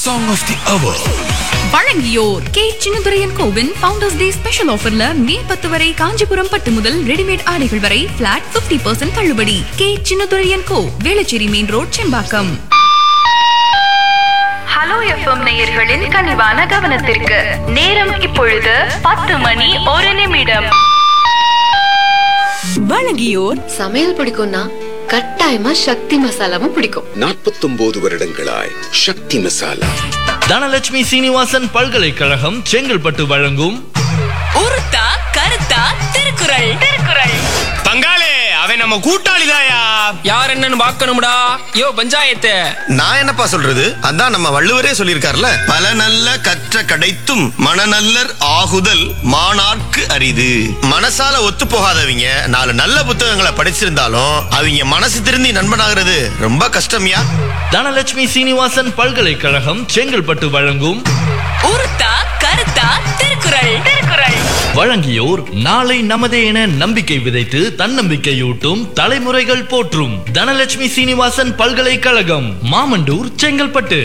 Song of the Hour. வழங்கியோர் K Chinnathuraiyan கோவின் founders day special ஆஃபர்ல மே பத்து வரை காஞ்சிபுரம் பட்டு முதல் ரெடிமேட் ஆடைகள் வரை பிளாட் 50% பர்சன்ட் தள்ளுபடி K Chinnathuraiyan co Velachery main road Sembakkam hello FM நேயர்களின் கனிவான கவனத்திற்கு நேரம் இப்பொழுது பத்து மணி ஒரு நிமிடம் வழங்கியோர் சமையல் பிடிக்கும்னா கட்டாயமா சக்தி மசாலாவும் பிடிக்கும் நாற்பத்தொன்பது வருடங்களாய் சக்தி மசாலா தனலட்சுமி சீனிவாசன் பல்கலைக்கழகம் செங்கல்பட்டு வழங்கும் உருத்தா கருத்தா திருக்குறள் திருக்குறள் பங்காளி அவன் நம்ம கூட்டாளிதாயா யார் என்னன்னு பார்க்கணும்டா யோ பஞ்சாயத்து நான் என்னப்பா சொல்றது அதான் நம்ம வள்ளுவரே சொல்லியிருக்காருல பல நல்ல கற்ற கடைத்தும் மனநல்லர் ஆகுதல் மாணார்க்கு அரிது மனசால ஒத்து போகாதவங்க நாலு நல்ல புத்தகங்களை படிச்சிருந்தாலும் அவங்க மனசு திருந்தி நண்பனாகிறது ரொம்ப கஷ்டம்யா தனலட்சுமி சீனிவாசன் பல்கலைக்கழகம் செங்கல்பட்டு வழங்கும் உருத்தா கருத்தா திருக்குறள் திருக்குறள் வழங்கியோர் நாளை நமதே என நம்பிக்கை விதைத்து தன்னம்பிக்கையூட்டும் தலைமுறைகள் போற்றும் தனலட்சுமி சீனிவாசன் பல்கலைக்கழகம் மாமண்டூர் செங்கல்பட்டு